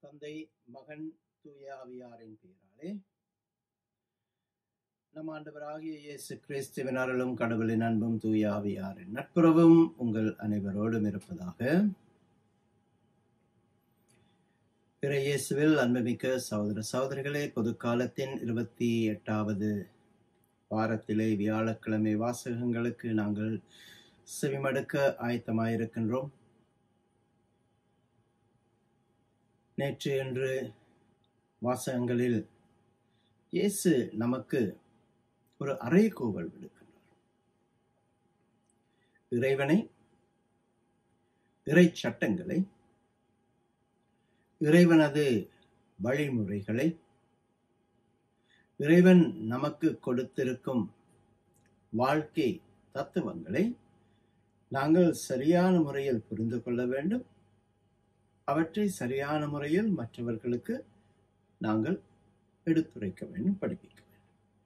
தந்தை மகன் தூய ஆவியாரின் பெயராலே நம் ஆண்டவராகிய இயேசு கிறிஸ்துவின் அருளும் கடவுளின் அன்பும் தூய ஆவியாரின் நட்புறவும் உங்கள் அனைவரோடும் இருப்பதாக பிற இயேசுவில் அன்புமிக்க சகோதர சகோதரிகளே பொது காலத்தின் இருபத்தி எட்டாவது வாரத்திலே வியாழக்கிழமை வாசகங்களுக்கு நாங்கள் செவிமடுக்க ஆயத்தமாயிருக்கின்றோம் நேற்று என்று வாசகங்களில் இயேசு நமக்கு ஒரு அறைகூவல் விடுக்கின்றார் இறைவனை இறை சட்டங்களை இறைவனது வழிமுறைகளை இறைவன் நமக்கு கொடுத்திருக்கும் வாழ்க்கை தத்துவங்களை நாங்கள் சரியான முறையில் புரிந்து கொள்ள வேண்டும் அவற்றை சரியான முறையில் மற்றவர்களுக்கு நாங்கள் எடுத்துரைக்க வேண்டும் படிப்பிக்க வேண்டும்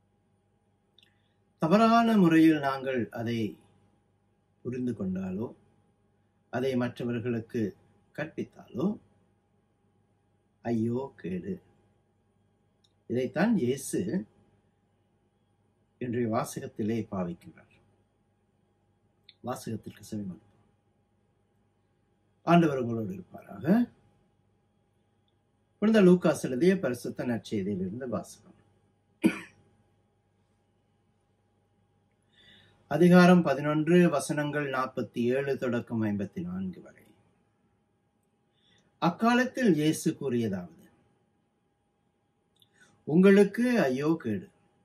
தவறான முறையில் நாங்கள் அதை புரிந்து கொண்டாலோ அதை மற்றவர்களுக்கு கற்பித்தாலோ ஐயோ கேடு இதைத்தான் இயேசு இன்றைய வாசகத்திலே பாவிக்கின்றார் வாசகத்திற்கு செவிமடுப்போம் ஆண்டவர் உங்களோடு இருப்பாராக புனித லூக்காஸ் எழுதிய பரிசுத்த நற்செய்தியிலிருந்து வாசகம் அதிகாரம் பதினொன்று வசனங்கள் நாற்பத்தி ஏழு தொடக்கம் ஐம்பத்தி நான்கு வரை அக்காலத்தில் இயேசு கூறியதாவது உங்களுக்கு ஐயோ கேடு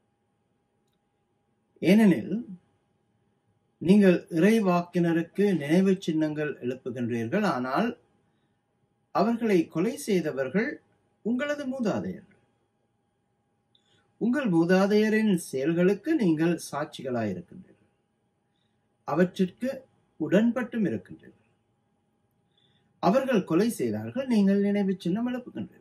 ஏனெனில் நீங்கள் இறைவாக்கினருக்கு நினைவு சின்னங்கள் எழுப்புகின்றீர்கள் ஆனால் அவர்களை கொலை செய்தவர்கள் உங்களது மூதாதையர்கள் உங்கள் மூதாதையரின் செயல்களுக்கு நீங்கள் சாட்சிகளாயிருக்கின்றீர்கள் அவற்றிற்கு உடன்பட்டும் இருக்கின்றீர்கள் அவர்கள் கொலை செய்தார்கள் நீங்கள் நினைவு சின்னம் எழுப்புகின்றீர்கள்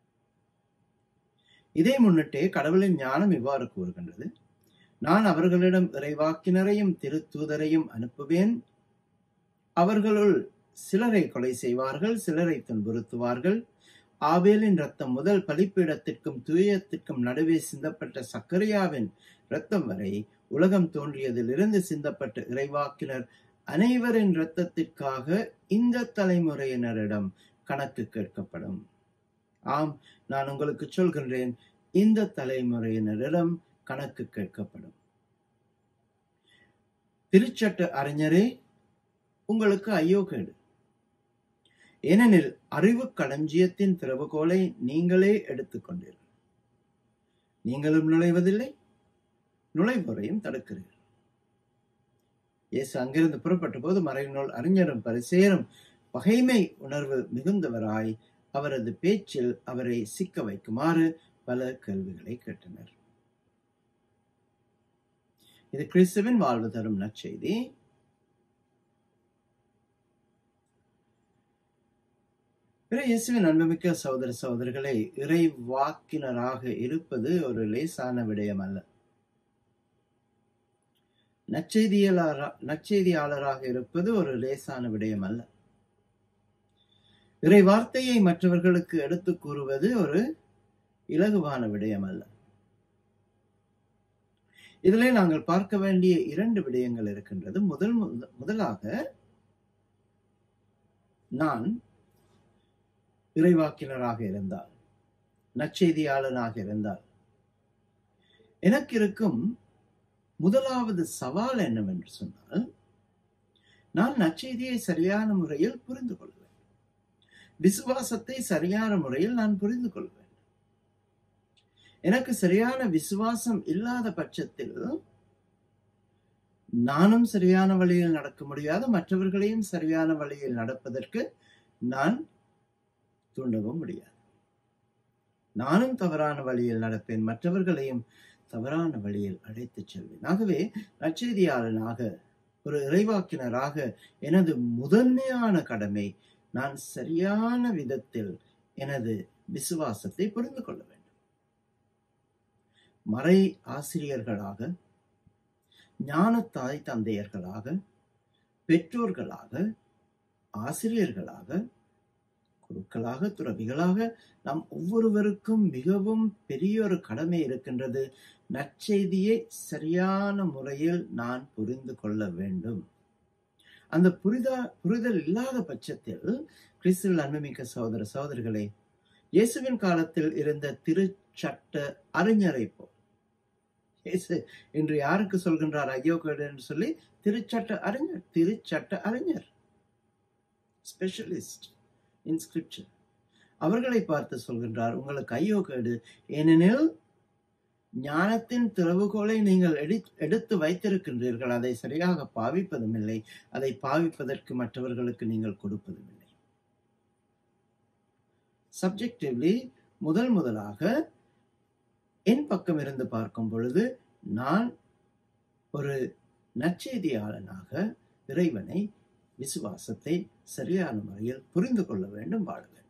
இதை முன்னிட்டே கடவுளின் ஞானம் இவ்வாறு கூறுகின்றது நான் அவர்களிடம் இறைவாக்கினரையும் திருத்தூதரையும் அனுப்புவேன் அவர்களுள் சிலரை கொலை செய்வார்கள் சிலரை துன்புறுத்துவார்கள் ஆபேலின் ரத்தம் முதல் பலிப்பீடத்திற்கும் தூயத்திற்கும் நடுவே சிந்தப்பட்ட சக்கரியாவின் ரத்தம் வரை உலகம் தோன்றியதிலிருந்து சிந்தப்பட்ட இறைவாக்கினர் அனைவரின் இரத்தத்திற்காக இந்த தலைமுறையினரிடம் கணக்கு கேட்கப்படும் ஆம் நான் உங்களுக்கு சொல்கின்றேன் இந்த தலைமுறையினரிடம் கணக்கு கேட்கப்படும் திருச்சட்ட அறிஞரே உங்களுக்கு ஐயோ கேடு ஏனெனில் அறிவு களஞ்சியத்தின் திறவுகோலை நீங்களே எடுத்துக்கொண்டீர்கள் நீங்களும் நுழைவதில்லை நுழைவோரையும் தடுக்கிறீர்கள் இயேசு அங்கிருந்து புறப்பட்ட போது மறைநூல் அறிஞரும் பரிசேரும் பகைமை உணர்வு மிகுந்தவராய் அவரது பேச்சில் அவரை சிக்க வைக்குமாறு பல கேள்விகளை கேட்டனர் இது கிறிஸ்துவின் வாழ்வு தரும் நற்செய்தி இயேசுவின் அன்புமிக்க சகோதர சகோதரிகளை இறை வாக்கினராக இருப்பது ஒரு லேசான விடயம் அல்ல நற்செய்தியாளரா நற்செய்தியாளராக இருப்பது ஒரு லேசான விடயம் அல்ல இறை வார்த்தையை மற்றவர்களுக்கு எடுத்து கூறுவது ஒரு இலகுவான விடயம் அல்ல இதிலே நாங்கள் பார்க்க வேண்டிய இரண்டு விடயங்கள் இருக்கின்றது முதல் முதலாக நான் இறைவாக்கினராக இருந்தால் நற்செய்தியாளனாக இருந்தால் எனக்கு இருக்கும் முதலாவது சவால் என்னவென்று சொன்னால் நான் நற்செய்தியை சரியான முறையில் புரிந்து கொள்வேன் விசுவாசத்தை சரியான முறையில் நான் புரிந்து கொள்வேன் எனக்கு சரியான விசுவாசம் இல்லாத பட்சத்தில் நானும் சரியான வழியில் நடக்க முடியாது மற்றவர்களையும் சரியான வழியில் நடப்பதற்கு நான் தூண்டவும் முடியாது நானும் தவறான வழியில் நடப்பேன் மற்றவர்களையும் தவறான வழியில் அழைத்துச் செல்வேன் ஆகவே நற்செய்தியாளனாக ஒரு இறைவாக்கினராக எனது முதன்மையான கடமை நான் சரியான விதத்தில் எனது விசுவாசத்தை புரிந்து கொள்ள வேண்டும் மறை ஆசிரியர்களாக ஞான தாய் தந்தையர்களாக பெற்றோர்களாக ஆசிரியர்களாக குருக்களாக துறவிகளாக நம் ஒவ்வொருவருக்கும் மிகவும் பெரிய ஒரு கடமை இருக்கின்றது நற்செய்தியை சரியான முறையில் நான் புரிந்து கொள்ள வேண்டும் அந்த புரிதா புரிதல் இல்லாத பட்சத்தில் கிறிஸ்துவில் அன்புமிக்க சகோதர சகோதரிகளே இயேசுவின் காலத்தில் இருந்த திருச்சட்ட அறிஞரை போ இயேசு இன்று யாருக்கு சொல்கின்றார் ஐயோ கேடு என்று சொல்லி திருச்சட்ட அறிஞர் திருச்சட்ட அறிஞர் ஸ்பெஷலிஸ்ட் இன் ஸ்கிரிப்சர் அவர்களை பார்த்து சொல்கின்றார் உங்களுக்கு ஐயோ கேடு ஏனெனில் ஞானத்தின் திறவுகோலை நீங்கள் எடுத்து வைத்திருக்கின்றீர்கள் அதை சரியாக பாவிப்பதும் இல்லை அதை பாவிப்பதற்கு மற்றவர்களுக்கு நீங்கள் கொடுப்பதும் இல்லை சப்ஜெக்டிவ்லி முதல் முதலாக என் பக்கம் இருந்து பார்க்கும் பொழுது நான் ஒரு நற்செய்தியாளனாக இறைவனை விசுவாசத்தை சரியான முறையில் புரிந்து கொள்ள வேண்டும் வாழ வேண்டும்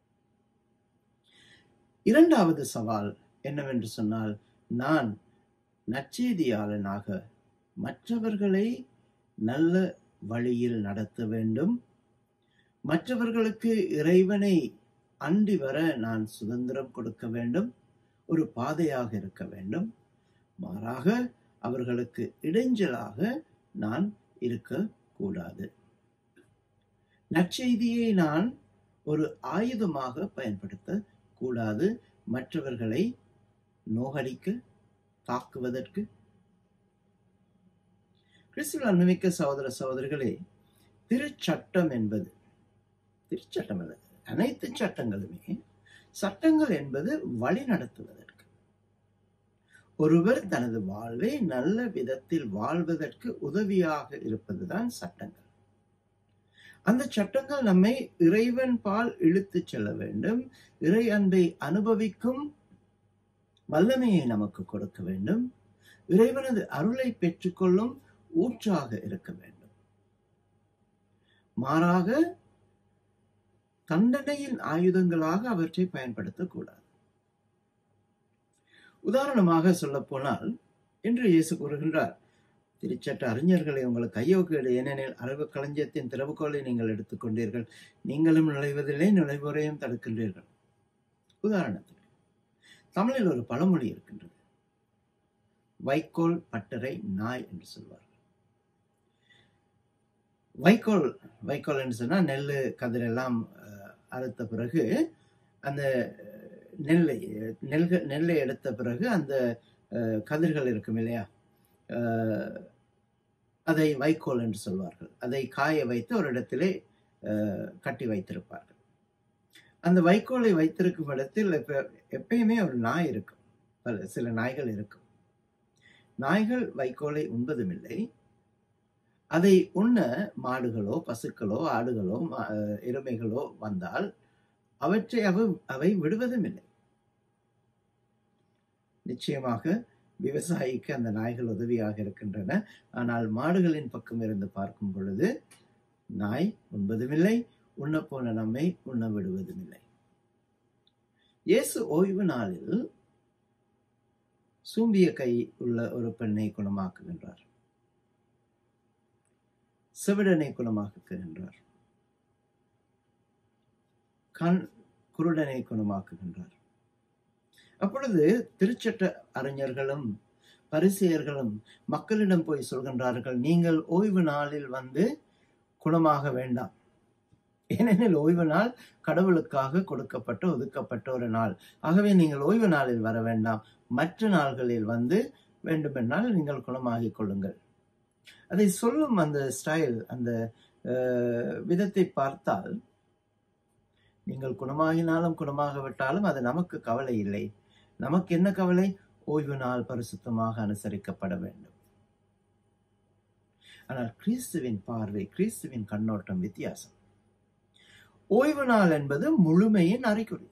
இரண்டாவது சவால் என்னவென்று சொன்னால் நான் நற்செய்தியாளனாக மற்றவர்களை நல்ல வழியில் நடத்த வேண்டும் மற்றவர்களுக்கு இறைவனை அண்டி வர நான் சுதந்திரம் கொடுக்க வேண்டும் ஒரு பாதையாக இருக்க வேண்டும் மாறாக அவர்களுக்கு இடைஞ்சலாக நான் இருக்கக்கூடாது நற்செய்தியை நான் ஒரு ஆயுதமாக பயன்படுத்த கூடாது மற்றவர்களை நோகடிக்க தாக்குவதற்கு கிறிஸ்துவ அன்புமிக்க சகோதர சகோதரிகளே திருச்சட்டம் என்பது திருச்சட்டம் அல்ல அனைத்து சட்டங்களுமே சட்டங்கள் என்பது வழி நடத்துவதற்கு ஒருவர் தனது வாழ்வை நல்ல விதத்தில் வாழ்வதற்கு உதவியாக இருப்பதுதான் சட்டங்கள் அந்த சட்டங்கள் நம்மை இறைவன் பால் இழுத்துச் செல்ல வேண்டும் இறை அன்பை அனுபவிக்கும் வல்லமையை நமக்கு கொடுக்க வேண்டும் இறைவனது அருளை பெற்றுக்கொள்ளும் ஊற்றாக இருக்க வேண்டும் மாறாக தண்டனையின் ஆயுதங்களாக அவற்றை பயன்படுத்தக்கூடாது உதாரணமாக சொல்ல போனால் என்று இயேசு கூறுகின்றார் திருச்சட்ட அறிஞர்களை உங்களுக்கு கையோக்கேடு ஏனெனில் அறிவு களஞ்சியத்தின் திறவுகோலை நீங்கள் எடுத்துக்கொண்டீர்கள் நீங்களும் நுழைவதில்லை நுழைவோரையும் தடுக்கின்றீர்கள் உதாரணத்துக்கு தமிழில் ஒரு பழமொழி இருக்கின்றது வைக்கோல் பட்டறை நாய் என்று சொல்வார்கள் வைக்கோல் வைக்கோல் என்று சொன்னால் நெல் கதிரெல்லாம் அறுத்த பிறகு அந்த நெல்லை நெல்கள் நெல்லை எடுத்த பிறகு அந்த கதிர்கள் இருக்கும் இல்லையா அதை வைக்கோல் என்று சொல்வார்கள் அதை காய வைத்து ஒரு இடத்திலே கட்டி வைத்திருப்பார்கள் அந்த வைக்கோலை வைத்திருக்கும் இடத்தில் எப்ப எப்பயுமே ஒரு நாய் இருக்கும் பல சில நாய்கள் இருக்கும் நாய்கள் வைக்கோலை உண்பதும் இல்லை அதை உண்ண மாடுகளோ பசுக்களோ ஆடுகளோ எருமைகளோ வந்தால் அவற்றை அவ அவை விடுவதும் இல்லை நிச்சயமாக விவசாயிக்கு அந்த நாய்கள் உதவியாக இருக்கின்றன ஆனால் மாடுகளின் பக்கம் இருந்து பார்க்கும் பொழுது நாய் உண்பதுமில்லை உண்ண போன நம்மை உண்ண விடுவதும் இல்லை இயேசு ஓய்வு நாளில் சூம்பிய கை உள்ள ஒரு பெண்ணை குணமாக்குகின்றார் செவிடனை குணமாக்குகின்றார் கண் குருடனை குணமாக்குகின்றார் அப்பொழுது திருச்சட்ட அறிஞர்களும் பரிசெயர்களும் மக்களிடம் போய் சொல்கின்றார்கள் நீங்கள் ஓய்வு நாளில் வந்து குணமாக வேண்டாம் ஏனெனில் ஓய்வு நாள் கடவுளுக்காக கொடுக்கப்பட்ட ஒதுக்கப்பட்ட ஒரு நாள் ஆகவே நீங்கள் ஓய்வு நாளில் வர வேண்டாம் மற்ற நாள்களில் வந்து வேண்டுமென்றால் நீங்கள் குணமாகிக் கொள்ளுங்கள் அதை சொல்லும் அந்த ஸ்டைல் அந்த விதத்தை பார்த்தால் நீங்கள் குணமாகினாலும் குணமாக விட்டாலும் அது நமக்கு கவலை இல்லை நமக்கு என்ன கவலை ஓய்வு நாள் பரிசுத்தமாக அனுசரிக்கப்பட வேண்டும் ஆனால் கிறிஸ்துவின் பார்வை கிறிஸ்துவின் கண்ணோட்டம் வித்தியாசம் ஓய்வு நாள் என்பது முழுமையின் அறிகுறி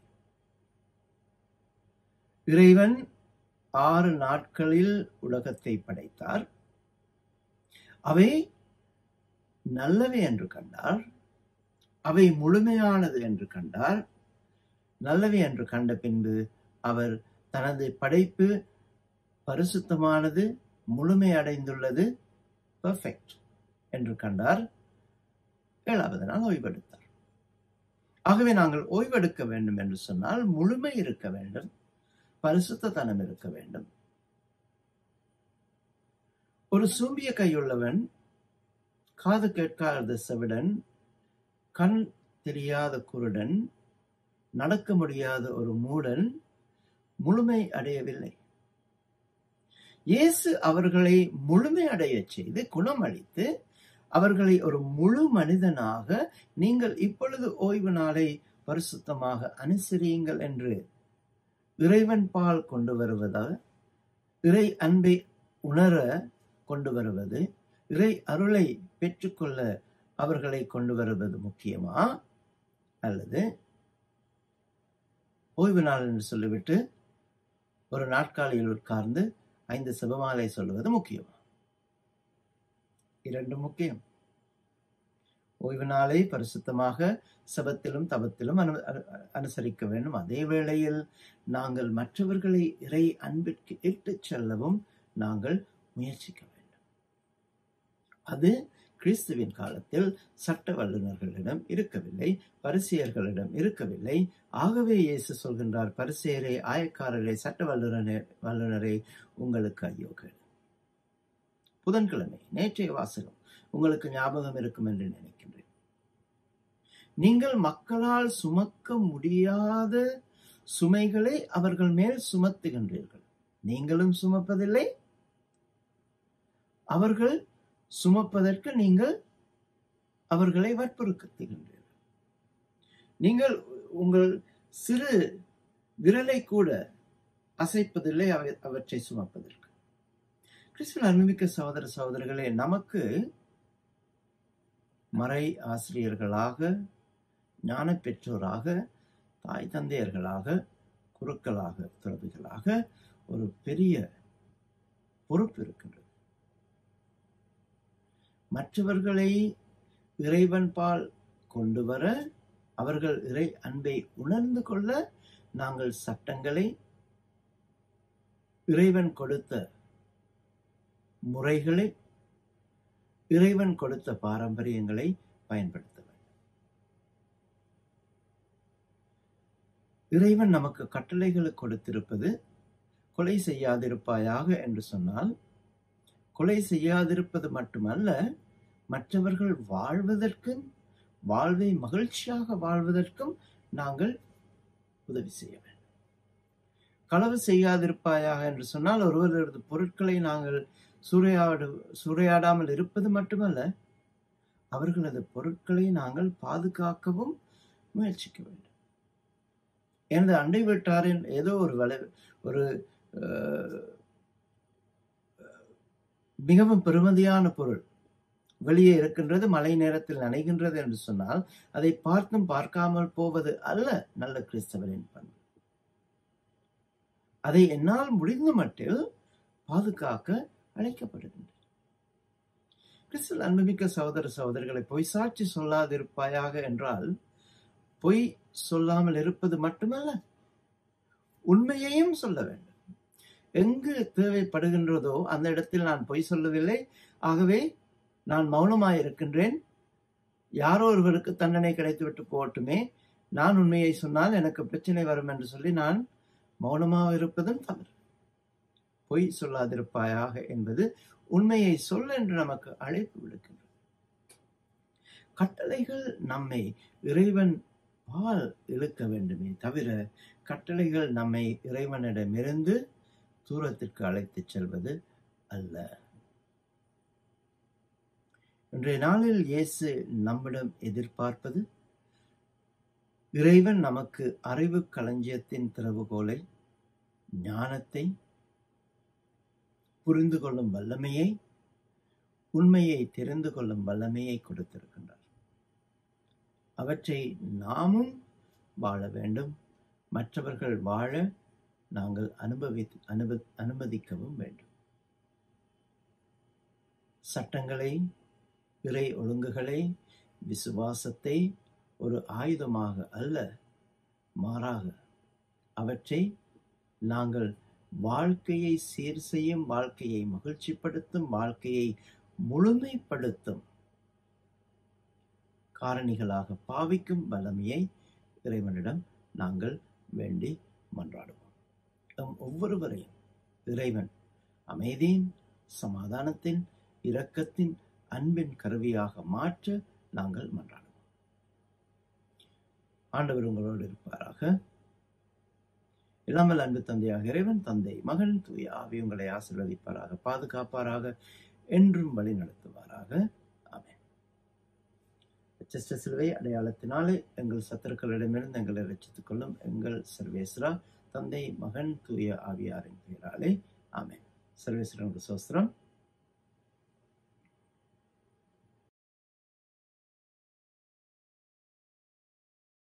இறைவன் ஆறு நாட்களில் உலகத்தை படைத்தார் அவை நல்லவை என்று கண்டார் அவை முழுமையானது என்று கண்டார் நல்லவை என்று கண்ட பின்பு அவர் தனது படைப்பு பரிசுத்தமானது முழுமை அடைந்துள்ளது பெர்ஃபெக்ட் என்று கண்டார் ஏழாவது நாள் ஓய்வெடுத்தார் ஆகவே நாங்கள் ஓய்வெடுக்க வேண்டும் என்று சொன்னால் முழுமை இருக்க வேண்டும் பரிசுத்தத்தனம் இருக்க வேண்டும் ஒரு சூம்பிய கையுள்ளவன் காது கேட்காத செவிடன் கண் தெரியாத குருடன் நடக்க முடியாத ஒரு மூடன் முழுமை அடையவில்லை இயேசு அவர்களை முழுமை அடைய செய்து குணமளித்து அவர்களை ஒரு முழு மனிதனாக நீங்கள் இப்பொழுது ஓய்வு நாளை பரிசுத்தமாக அனுசரியுங்கள் என்று இறைவன் பால் கொண்டு வருவதாக இறை அன்பை உணர கொண்டு வருவது இறை அருளை பெற்றுக்கொள்ள அவர்களை கொண்டு வருவது முக்கியமா அல்லது ஓய்வு நாள் என்று சொல்லிவிட்டு ஒரு நாட்காலியில் உட்கார்ந்து ஐந்து செபமாலை சொல்லுவது முக்கியமா இரண்டு முக்கியம் ஓய்வு நாளை பரிசுத்தமாக சபத்திலும் தபத்திலும் அனு அனுசரிக்க வேண்டும் அதே வேளையில் நாங்கள் மற்றவர்களை இறை அன்பிற்கு இட்டுச் செல்லவும் நாங்கள் முயற்சிக்க வேண்டும் அது கிறிஸ்துவின் காலத்தில் சட்ட வல்லுநர்களிடம் இருக்கவில்லை பரிசெயர்களிடம் இருக்கவில்லை ஆகவே இயேசு சொல்கின்றார் பரிசெயரை ஆயக்காரரை சட்ட வல்லுநரே வல்லுநரை உங்களுக்கு ஐயோகள் புதன்கிழமை நேற்றைய வாசகம் உங்களுக்கு ஞாபகம் இருக்கும் என்று நினைக்கின்றேன் நீங்கள் மக்களால் சுமக்க முடியாத சுமைகளை அவர்கள் மேல் சுமத்துகின்றீர்கள் நீங்களும் சுமப்பதில்லை அவர்கள் சுமப்பதற்கு நீங்கள் அவர்களை வற்புறுத்துகின்றீர்கள் நீங்கள் உங்கள் சிறு விரலை கூட அசைப்பதில்லை அவை அவற்றை சுமப்பதற்கு கிறிஸ்துவ அன்புமிக்க சகோதர சகோதரர்களே நமக்கு மறை ஆசிரியர்களாக ஞான பெற்றோராக தாய் தந்தையர்களாக குருக்களாக துறவிகளாக ஒரு பெரிய பொறுப்பு இருக்கின்றது மற்றவர்களை இறைவன் பால் கொண்டு வர அவர்கள் இறை அன்பை உணர்ந்து கொள்ள நாங்கள் சட்டங்களை இறைவன் கொடுத்த முறைகளை இறைவன் கொடுத்த பாரம்பரியங்களை பயன்படுத்த வேண்டும் இறைவன் நமக்கு கட்டளைகளை கொடுத்திருப்பது கொலை செய்யாதிருப்பாயாக என்று சொன்னால் கொலை செய்யாதிருப்பது மட்டுமல்ல மற்றவர்கள் வாழ்வதற்கும் வாழ்வை மகிழ்ச்சியாக வாழ்வதற்கும் நாங்கள் உதவி செய்ய வேண்டும் களவு செய்யாதிருப்பாயாக என்று சொன்னால் ஒருவரது பொருட்களை நாங்கள் சூறையாடு சூறையாடாமல் இருப்பது மட்டுமல்ல அவர்களது பொருட்களை நாங்கள் பாதுகாக்கவும் முயற்சிக்க வேண்டும் எனது அண்டை வீட்டாரின் ஏதோ ஒரு வலை ஒரு மிகவும் பெருமதியான பொருள் வெளியே இருக்கின்றது மழை நேரத்தில் நனைகின்றது என்று சொன்னால் அதை பார்த்தும் பார்க்காமல் போவது அல்ல நல்ல கிறிஸ்தவரின் பண்பு அதை என்னால் முடிந்த மட்டில் பாதுகாக்க அழைக்கப்படுகின்றது கிறிஸ்துவ அன்புமிக்க சகோதர சகோதரிகளை பொய் சாட்சி சொல்லாதிருப்பாயாக என்றால் பொய் சொல்லாமல் இருப்பது மட்டுமல்ல உண்மையையும் சொல்ல வேண்டும் எங்கு தேவைப்படுகின்றதோ அந்த இடத்தில் நான் பொய் சொல்லவில்லை ஆகவே நான் மௌனமாயிருக்கின்றேன் யாரோ ஒருவருக்கு தண்டனை கிடைத்துவிட்டு போகட்டுமே நான் உண்மையை சொன்னால் எனக்கு பிரச்சனை வரும் என்று சொல்லி நான் மௌனமாக இருப்பதும் தவறு பொய் சொல்லாதிருப்பாயாக என்பது உண்மையை சொல் என்று நமக்கு அழைப்பு விடுக்கின்றது கட்டளைகள் நம்மை இறைவன் பால் இழுக்க வேண்டுமே தவிர கட்டளைகள் நம்மை இறைவனிடமிருந்து தூரத்திற்கு அழைத்துச் செல்வது அல்ல இன்றைய நாளில் இயேசு நம்மிடம் எதிர்பார்ப்பது இறைவன் நமக்கு அறிவு களஞ்சியத்தின் திறவுகோலை ஞானத்தை புரிந்து கொள்ளும் வல்லமையை உண்மையை தெரிந்து கொள்ளும் வல்லமையை கொடுத்திருக்கின்றார் அவற்றை நாமும் வாழ வேண்டும் மற்றவர்கள் வாழ நாங்கள் அனுபவி அனுப அனுமதிக்கவும் வேண்டும் சட்டங்களை இறை ஒழுங்குகளை விசுவாசத்தை ஒரு ஆயுதமாக அல்ல மாறாக அவற்றை நாங்கள் வாழ்க்கையை சீர் செய்யும் வாழ்க்கையை மகிழ்ச்சிப்படுத்தும் வாழ்க்கையை முழுமைப்படுத்தும் காரணிகளாக பாவிக்கும் வல்லமையை இறைவனிடம் நாங்கள் வேண்டி மன்றாடுவோம் நம் ஒவ்வொருவரையும் இறைவன் அமைதியின் சமாதானத்தின் இரக்கத்தின் அன்பின் கருவியாக மாற்ற நாங்கள் மன்றாடுவோம் ஆண்டவர் உங்களோடு இருப்பாராக இல்லாமல் அன்பு தந்தையாக இறைவன் தந்தை மகன் தூய ஆவி உங்களை ஆசீர்வதிப்பாராக பாதுகாப்பாராக என்றும் வழி நடத்துவாராக ஆமென் எச்சஸ்ட சிலுவை அடையாளத்தினாலே எங்கள் சத்துருக்களிடமிருந்து எங்களை ரட்சித்துக் கொள்ளும் எங்கள் சர்வேஸ்வரா தந்தை மகன் தூய ஆவியாரின் பெயராலே ஆமென் சர்வேஸ்வரனுக்கு சோஸ்திரம்